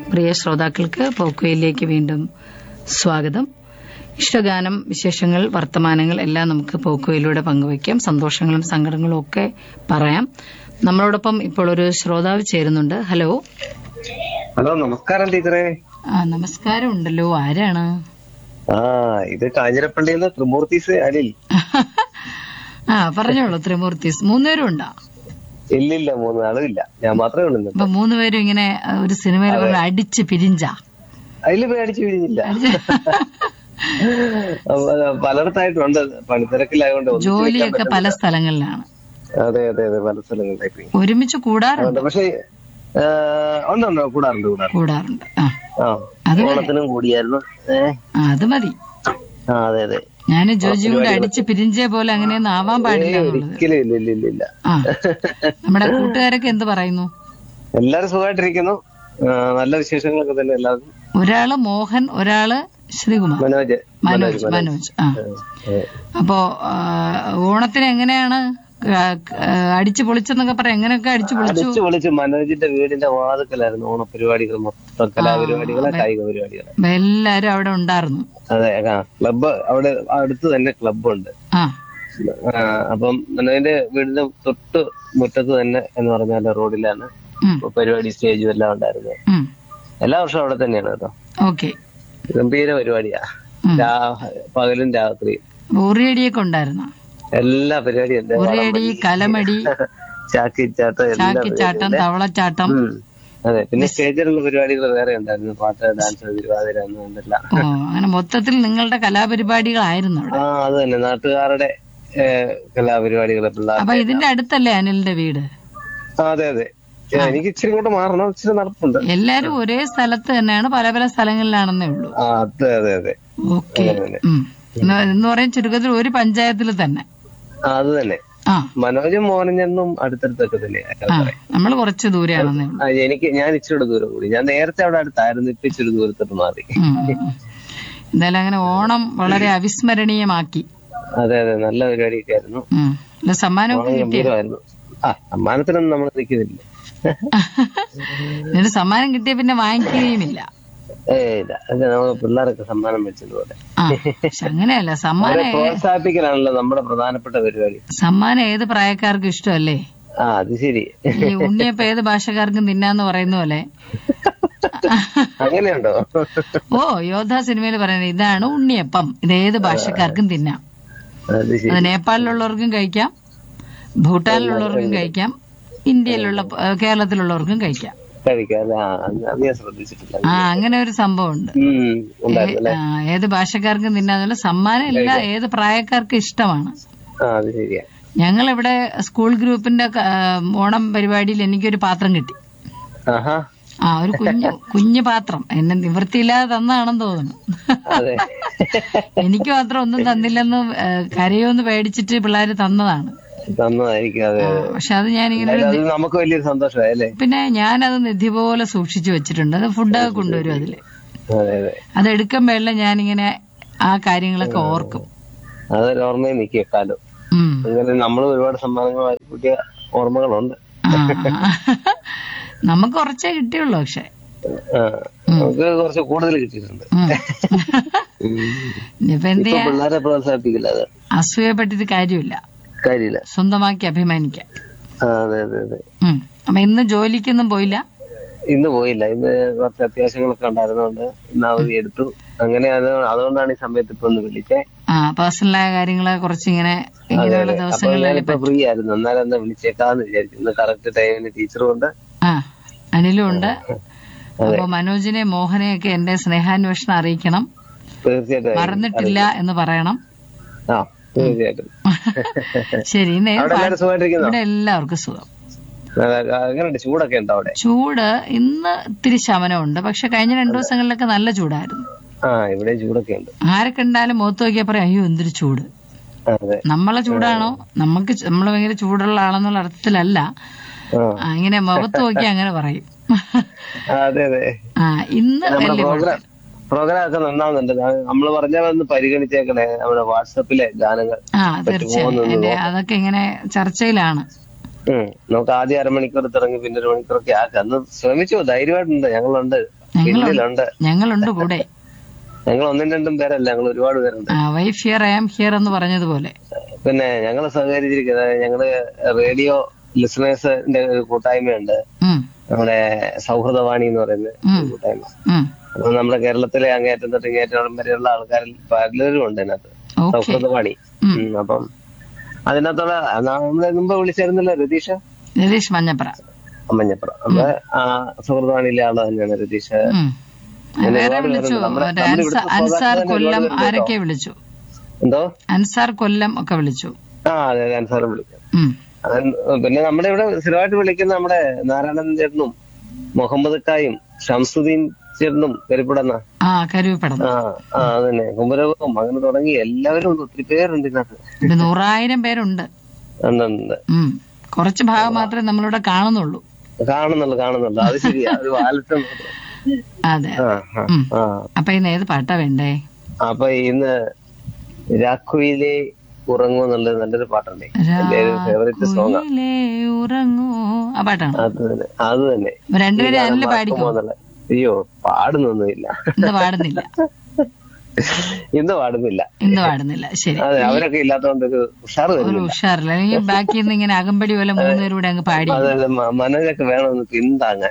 പ്രിയ ശ്രോതാക്കൾക്ക് പോക്കുവയിലേക്ക് വീണ്ടും സ്വാഗതം ഇഷ്ടഗാനം വിശേഷങ്ങൾ വർത്തമാനങ്ങൾ എല്ലാം നമുക്ക് പോക്കുവയിലൂടെ പങ്കുവയ്ക്കാം സന്തോഷങ്ങളും സങ്കടങ്ങളും ഒക്കെ പറയാം നമ്മളോടൊപ്പം ഇപ്പോൾ ഒരു ശ്രോതാവ് ചേരുന്നുണ്ട് ഹലോ ഹലോ നമസ്കാരം ടീച്ചറെ ആ നമസ്കാരം ഉണ്ടല്ലോ ആരാണ് ആ ഇത് കാഞ്ഞിരപ്പള്ളിയിൽ നിന്ന് ത്രിമൂർത്തീസ് അനിൽ ആ പറഞ്ഞോളൂ ത്രിമൂർത്തീസ് മൂന്നുപേരും ഉണ്ടോ ഇല്ലില്ല മൂന്ന് ആളും ഇല്ല ഞാൻ മാത്രമേ ഉള്ളൂ ഇന്ന്. അപ്പൊ മൂന്നുപേരും ഇങ്ങനെ ആ, ഒരു സിനിമയിൽ പോലെ അടിച്ച് പിരിഞ്ചാ അതില് പേടിച്ചു പിരിഞ്ഞില്ല അപ്പൊ, പലയിടത്തായിട്ടുണ്ട് പണിത്തിരക്കിലായതുകൊണ്ട് ഒന്നിച്ച് നിൽക്കാൻ ജോലിയൊക്കെ പല പറ്റുന്നില്ല. സ്ഥലങ്ങളിലാണ് അതെ അതെ അതെ പല സ്ഥലങ്ങളിലായി പോയി ഒരുമിച്ച് കൂടാറുണ്ട് അതുകൊണ്ട് പക്ഷേ ആ, ഉണ്ട് ഉണ്ട് കൂടാറുണ്ട് കൂടാറുണ്ട് കൂടാറുണ്ട് ആ ആ അത് ഓണത്തിനും കൂടിയായിരുന്നു ഏ ആ, അത് മതി ആ അതെ അതെ ഞാൻ ജോജിയും കൂടെ അടിച്ച് പിരിഞ്ചേ പോലെ അങ്ങനെയൊന്നും ആവാൻ പാടില്ല എന്നുള്ളത് ഒരിക്കലും ഇല്ല ഇല്ല ഇല്ല ഇല്ല ആ നമ്മുടെ കൂട്ടുകാരൊക്കെ എന്ത് പറയുന്നു എല്ലാരും സുഖമായിട്ടിരിക്കുന്നു ആ, നല്ല വിശേഷങ്ങളൊക്കെ തന്നെ എല്ലാവർക്കും ഒരാള് മോഹൻ ഒരാള് ശ്രീകുമാർ മനോജ് മനോജ് മനോജ് ആ ഏ. അപ്പോ ആ, ഓണത്തിന് എങ്ങനെയാണ് ആ, ആ, അടിച്ചു പൊളിച്ചെന്നൊക്കെ പറയാം എങ്ങനെയൊക്കെ അടിച്ചു പൊളിച്ചു അടിച്ചു പൊളിച്ച് മനോജിന്റെ വീടിന്റെ വാതുക്കലായിരുന്നു ഓണപരിപാടികൾ മൊത്തം കലാപരിപാടികള് കായിക പരിപാടികള് അപ്പൊ എല്ലാരും അവിടെ ഉണ്ടായിരുന്നു അതെ ആ ക്ലബ്ബ് അവിടെ അടുത്ത് തന്നെ ക്ലബ്ബുണ്ട് ആ ആ, അപ്പം മനോജിന്റെ വീടിന്റെ തൊട്ട് മുറ്റത്ത് തന്നെ എന്ന് പറഞ്ഞാൽ റോഡിലാണ് ഉം, പരിപാടി സ്റ്റേജും എല്ലാം ഉണ്ടായിരുന്നത് ഉം. എല്ലാ വർഷവും അവിടെ തന്നെയാണ് കേട്ടോ ഓക്കെ ഗംഭീര പരിപാടിയാ ഉം. രാ- പകലും രാത്രിയും ഉറിയടിയൊക്കെ ഉണ്ടായിരുന്നു എല്ലാ പരിപാടിയും ഉണ്ട് ഉറിയടി കലമടി ചാക്കിച്ചാട്ടം എല്ലാം ചാക്കിച്ചാട്ടം തവളച്ചാട്ടം ഉം. അതെ പിന്നെ സ്റ്റേജിലുള്ള പരിപാടികൾ വേറെ ഉണ്ടായിരുന്നു പാട്ട് ഡാൻസ് തിരുവാതിര എന്ന് എന്തെല്ലാം ഓ അങ്ങനെ മൊത്തത്തിൽ നിങ്ങളുടെ കലാപരിപാടികളായിരുന്നു അവിടെ ആ അത് തന്നെ നാട്ടുകാരുടെ ഏഹ്, കലാപരിപാടികള് പിള്ളേർ അപ്പൊ ഇതിന്റെ അടുത്തല്ലേ അനിലിന്റെ വീട് ആ അതെ അതെ ഏ, എനിക്ക് ഇച്ചിരി കൂടെ മാറണം ഇച്ചിരി നടപ്പുണ്ട് എല്ലാരും ഒരേ സ്ഥലത്ത് തന്നെയാണ് പല പല സ്ഥലങ്ങളിലാണെന്നേ ഉള്ളൂ ആ അതെ അതെ അതെ ഓക്കെ എന്ന് പറയാൻ ചുരുക്കത്തിൽ ഒരു പഞ്ചായത്തിൽ തന്നെ ആ അത് തന്നെ ആ മനോജും മോഹനഞ്ഞെന്നും അടുത്തടുത്തൊക്കെ തന്നെ ആ നമ്മൾ കുറച്ച് ദൂരെയാണെന്നേ ഉള്ളൂ ആ, എനിക്ക് ഞാൻ ഇച്ചിരി ദൂരം കൂടി ഞാൻ നേരത്തെ അവിടെ അടുത്തായിരുന്നു ഇപ്പൊ ഇച്ചിരി ദൂരത്തോട്ട് മാറി ഉം, ഉം, ഉം. എന്തായാലും അങ്ങനെ ഓണം വളരെ അവിസ്മരണീയമാക്കി അതെ അതെ നല്ല പരിപാടിയൊക്കെ ആയിരുന്നു ഉം. അല്ല സമ്മാനമൊക്കെ കിട്ടിയോ ഗംഭീരമായിരുന്നു ആ സമ്മാനത്തിനൊന്നും നമ്മൾ നിൽക്കുന്നില്ല എന്നിട്ട് സമ്മാനം കിട്ടിയ പിന്നെ വാങ്ങിക്കുകയുമില്ല ഏ ഇല്ല അത് നമ്മൾ പിള്ളേരൊക്കെ സമ്മാനം വെച്ചതുപോലെ ആ പക്ഷെ അങ്ങനെയല്ല അവരെ സമ്മാനം ഏ- പ്രോത്സാഹിപ്പിക്കലാണല്ലോ നമ്മുടെ പ്രധാനപ്പെട്ട പരിപാടി സമ്മാനം ഏത് പ്രായക്കാർക്കും ഇഷ്ടമല്ലേ ആ അത് ശരി ഈ ഉണ്ണിയപ്പം ഏത് ഭാഷക്കാർക്കും തിന്നാന്ന് പറയുന്ന പോലെ അങ്ങനെയുണ്ടോ ഓ യോദ്ധ സിനിമയിൽ പറയുന്നത് ഇതാണ് ഉണ്ണിയപ്പം ഇത് ഏത് ഭാഷക്കാർക്കും തിന്നാം അത് ശരി അത് നേപ്പാളിലുള്ളവർക്കും കഴിക്കാം ഭൂട്ടാനിലുള്ളവർക്കും കഴിക്കാം ഇന്ത്യയിലുള്ള ഏ, കേരളത്തിലുള്ളവർക്കും കഴിക്കാം കഴിക്കാം അല്ലേ? ആ അത് അത് ഞാൻ ശ്രദ്ധിച്ചിട്ടില്ല ആ അങ്ങനെ ഒരു സംഭവമുണ്ട് ഉം ഉണ്ടായിരുന്നു അല്ലേ ആ, ഏത് ഭാഷക്കാർക്കും തിന്നാന്നുള്ള സമ്മാനം എല്ലാ ഏത് പ്രായക്കാർക്കും ഇഷ്ടമാണ് ആ അത് ശരിയാ ഞങ്ങളിവിടെ സ്കൂൾ ഗ്രൂപ്പിന്റെ ക- ആ, ഓണം പരിപാടിയിൽ എനിക്കൊരു പാത്രം കിട്ടി ആഹാ ആ ഒരു കുഞ്ഞു കുഞ്ഞു പാത്രം എന്നെ നിവൃത്തിയില്ലാതെ തന്നാണെന്ന് തോന്നുന്നു അതെ എനിക്ക് മാത്രം ഒന്നും തന്നില്ലെന്ന് ഏ, കരയോന്ന് പേടിച്ചിട്ട് പിള്ളേര് തന്നതാണ് തന്നതായിരിക്കും അതെ ആ, പക്ഷെ അത് ഞാനിങ്ങനെ ഒരു എന്തായാലും അത് നമുക്ക് വലിയൊരു സന്തോഷമായി അല്ലേ പിന്നെ ഞാനത് നിധി പോലെ സൂക്ഷിച്ചു വെച്ചിട്ടുണ്ട് അത് ഫുഡൊക്കെ കൊണ്ടുവരും അതില് അതെ അതെ അത് എടുക്കുമ്പോഴെല്ലാം ഞാനിങ്ങനെ ആ കാര്യങ്ങളൊക്കെ ഓർക്കും അതൊരു ഓർമ്മയിൽ നിൽക്കുക കാലം ഉം. അങ്ങനെ നമ്മൾ ഒരുപാട് സമ്മാനങ്ങൾ കിട്ടിയ ഓർമ്മകളുണ്ട് ആ. നമുക്ക് കുറച്ചേ കിട്ടിയുള്ളൂ പക്ഷെ ആ, നമുക്ക് കുറച്ച് കൂടുതൽ കിട്ടിയിട്ടുണ്ട് ഉം. ഇനിയിപ്പോ എന്ത് ഇപ്പൊ ചെയ്യാ പിള്ളേരെ പ്രോത്സാഹിപ്പിക്കില്ല അത് അസൂയപ്പെട്ടിട്ട് കാര്യമില്ല കാര്യമില്ല സ്വന്തമാക്കി അഭിമാനിക്കാം ആ, അതെ അതെ അതെ ഉം. അപ്പൊ ഇന്ന് ജോലിക്കൊന്നും പോയില്ല ഇന്ന് പോയില്ല ഇന്ന് കുറച്ച് അത്യാവശ്യങ്ങളൊക്കെ ഉണ്ടായിരുന്നോണ്ട് ഇന്ന് അവധി എടുത്തു അങ്ങനെ അത് അതുകൊണ്ടാണ് ഈ സമയത്ത് ഇപ്പൊ ഒന്ന് വിളിച്ചേ ആ പേഴ്സണലായ കാര്യങ്ങളെ കുറച്ചിങ്ങനെ ഇങ്ങനെയുള്ള അപ്പൊ ദിവസങ്ങളിൽ ഞാനിപ്പോ ഫ്രീ ആയിരുന്നു എന്നാലും എന്നാ വിളിച്ചേക്കാന്ന് വിചാരിച്ചു ഇന്ന് കറക്റ്റ് ടൈമിന് ടീച്ചറും ഉണ്ട് ആ അനിലും ഉണ്ട് അപ്പൊ മനോജിനെ മോഹനെയൊക്കെ എന്റെ സ്നേഹാന്വേഷണം അറിയിക്കണം തീർച്ചയായിട്ടും മറന്നിട്ടില്ല എന്ന് പറയണം ആ തീർച്ചയായിട്ടും ശരി ഇന്ന് ഏത് അവിടെ പാ- എല്ലാവരും സുഖമായിട്ടിരിക്കുന്നോ ഇവിടെ എല്ലാവർക്കും സുഖം എങ്ങനെയുണ്ട് ചൂടൊക്കെ ഉണ്ടോ അവിടെ ചൂട് ഇന്ന് ഇത്തിരി ശമനമുണ്ട് പക്ഷെ കഴിഞ്ഞ രണ്ടു ദിവസങ്ങളിലൊക്കെ നല്ല ചൂടായിരുന്നു ആ ഇവിടെ ചൂടൊക്കെ ഉണ്ട് ആരെ കണ്ടാലും മുഖത്ത് നോക്കിയാൽ പറയാം അയ്യോ എന്തൊരു ചൂട് അതെ നമ്മളെ ചൂടാണോ നമുക്ക് നമ്മൾ ഭയങ്കര ചൂടുള്ള ആളെന്നുള്ള അർത്ഥത്തിലല്ല ആ ആ, ഇങ്ങനെ മുഖത്ത് നോക്കി അങ്ങനെ പറയും ആ, അതെ അതെ ആ ഇന്ന് നമ്മുടെ വലിയ പ്രോഗ്രാം പ്രോഗ്രാം ഒക്കെ നന്നാവുന്നുണ്ട് നമ്മൾ പറഞ്ഞാൽ പരിഗണിച്ചേക്കണേ നമ്മുടെ വാട്സപ്പിലെ ഗാനങ്ങൾ ആ തീർച്ചയായും എന്റെ അതൊക്കെ ഇങ്ങനെ ചർച്ചയിലാണ് ഉം. നമുക്ക് ആദ്യം അരമണിക്കൂർ തുടങ്ങി പിന്നെ ഒരു മണിക്കൂറൊക്കെ ആക്കാം അന്ന് ശ്രമിച്ചു ധൈര്യമായിട്ടുണ്ട് ഞങ്ങളുണ്ട് ഞങ്ങളുണ്ട് പിന്നിലുണ്ട് ഞങ്ങളുണ്ട് കൂടെ ഞങ്ങൾ ഒന്നും രണ്ടും പേരല്ല ഞങ്ങൾ ഒരുപാട് പേരുണ്ട് wife here I am here എന്ന് പറഞ്ഞതുപോലെ പിന്നെ ഞങ്ങൾ സഹകരിച്ചിരിക്കുന്നത് ഞങ്ങള് റേഡിയോ ലിസണേഴ്സിന്റെ ഒരു കൂട്ടായ്മയുണ്ട് ഉം, നമ്മുടെ സൗഹൃദവാണി എന്ന് പറയുന്ന ഉം, ഒരു കൂട്ടായ്മ ഉം. അപ്പൊ നമ്മുടെ കേരളത്തിലെ അങ്ങേറ്റം തൊട്ട് ഇങ്ങേറ്റം വരെയുള്ള ആൾക്കാരിൽ പലരും ഉണ്ട് അതിനകത്ത് ഓക്കെ സൗഹൃദവാണി ഉം. ഉം, അപ്പം അതിനകത്തുള്ള നമ്മളെ മുമ്പ് വിളിച്ചായിരുന്നല്ലോ രതീഷ് രതീഷ് മഞ്ഞപ്പുറ മഞ്ഞപ്പുറം അപ്പൊ ആ സൗഹൃദവാണിയിലെ ആള് തന്നെയാണ് രതീഷ് ഉം. അങ്ങനെ വേറെ ഒരുപാട് വിളിച്ചു പേരുണ്ട്. നമ്മുടെ- മറ്റേ നമ്മുടെ അൻസാ- ഇവിടുത്തെ അൻസാർ സ്വഭാവത്തിൽ കൊല്ലം ഒരുപാട് പേരുണ്ട് ആരൊക്കെ വിളിച്ചു എന്തോ അൻസാർ കൊല്ലം ഒക്കെ വിളിച്ചു ആ അതെ അൻസാറ് വിളിക്കാം ഉം. അത് പിന്നെ നമ്മുടെ ഇവിടെ സ്ഥിരമായിട്ട് വിളിക്കുന്ന നമ്മുടെ നാരായണൻ ചേട്ടനും മുഹമ്മദ് കായും ഷംസുദ്ദീൻ ചേട്ടനും കരിപ്പുടന്ന ആ കരുവിപ്പടം ആ ആ അതന്നെ കുമരവും അങ്ങനെ തുടങ്ങി എല്ലാവരും ഉണ്ട് ഒത്തിരി പേരുണ്ട് ഇതിനകത്ത് ഒരു നൂറായിരം പേരുണ്ട് ഉണ്ട്, ഉണ്ട്. ഉം. കുറച്ച് ഭാഗം മാത്രമേ നമ്മളിവിടെ കാണുന്നുള്ളൂ കാണുന്നുള്ളു കാണുന്നുള്ളു അത് ശരിയാ അത് വാലറ്റം അതെ ആ ആ ഉം. ആ അപ്പൊ ഇന്ന് ഏത് പാട്ടാ വേണ്ടേ അപ്പൊ ഇന്ന് രാഖുയിലെ ഉറങ്ങും എന്നുള്ളത് നല്ലൊരു പാട്ടുണ്ട് എന്റെ ഒരു ഫേവറേറ്റ് സോങ് രാക്കുയിലേ ഉറങ്ങൂ ആ പാട്ടാണ് അത് തന്നെ അത് തന്നെ രണ്ടുപേരും അനില് പാടിക്കോ മറക്കുമോന്നുള്ള. അയ്യോ പാടുന്നൊന്നുമില്ല ഇന്ന് പാടുന്നില്ല ഇന്ന് പാടുന്നില്ല ഇന്ന് പാടുന്നില്ല ശരി അതെ അവരൊക്കെ ഇല്ലാത്തതുകൊണ്ട് ഒരു ഉഷാറ് ഒരു വരുന്നില്ല ഉഷാറില്ല അല്ലെങ്കിൽ ബാക്കി നിന്ന് ഇങ്ങനെ അകമ്പടി പോലെ മൂന്നുപേരും കൂടെ അങ്ങ് പാടി അതായത് മ- മനോജൊക്കെ വേണമെന്ന് പിന്താങ്ങാൻ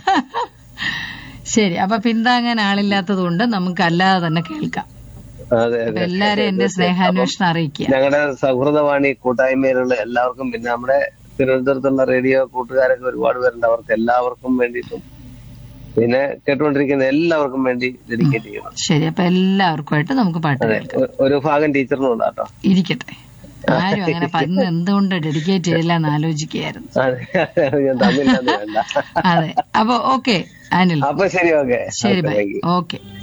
ശരി അപ്പൊ പിന്താങ്ങാൻ ആളില്ലാത്തത് കൊണ്ട് നമുക്ക് അല്ലാതെ തന്നെ കേൾക്കാം അതെ അപ്പൊ അതെ എല്ലാരും എന്റെ സ്നേഹാന്വേഷണം അറിയിക്കുക ഞങ്ങളുടെ സൗഹൃദവാണി കൂട്ടായ്മയിലുള്ള എല്ലാവർക്കും പിന്നെ നമ്മുടെ തിരുവനന്തപുരത്തുള്ള റേഡിയോ കൂട്ടുകാരൊക്കെ ഒരുപാട് പേരുണ്ട് അവർക്ക് എല്ലാവർക്കും വേണ്ടിയിട്ടും പിന്നെ കേട്ടുകൊണ്ടിരിക്കുന്ന എല്ലാവർക്കും വേണ്ടി ഡെഡിക്കേറ്റ് ചെയ്യണം ശരി അപ്പൊ എല്ലാവർക്കുമായിട്ട് നമുക്ക് പാട്ട് അതെ കേൾക്കാം ഒ- ഒരു ഭാഗം ടീച്ചറിനും ഉണ്ട് കേട്ടോ ഇരിക്കട്ടെ ആരും അങ്ങനെ പന്ന് എന്തുകൊണ്ട് ഡെഡിക്കേറ്റ് ചെയ്തില്ല എന്ന് ആലോചിക്കുകയായിരുന്നു അതെ ഞാൻ തന്നില്ല വേണ്ട അതെ അപ്പൊ ഓക്കെ അനിൽ അപ്പൊ ശരി ഓക്കെ ശരി ബൈ ഓക്കെ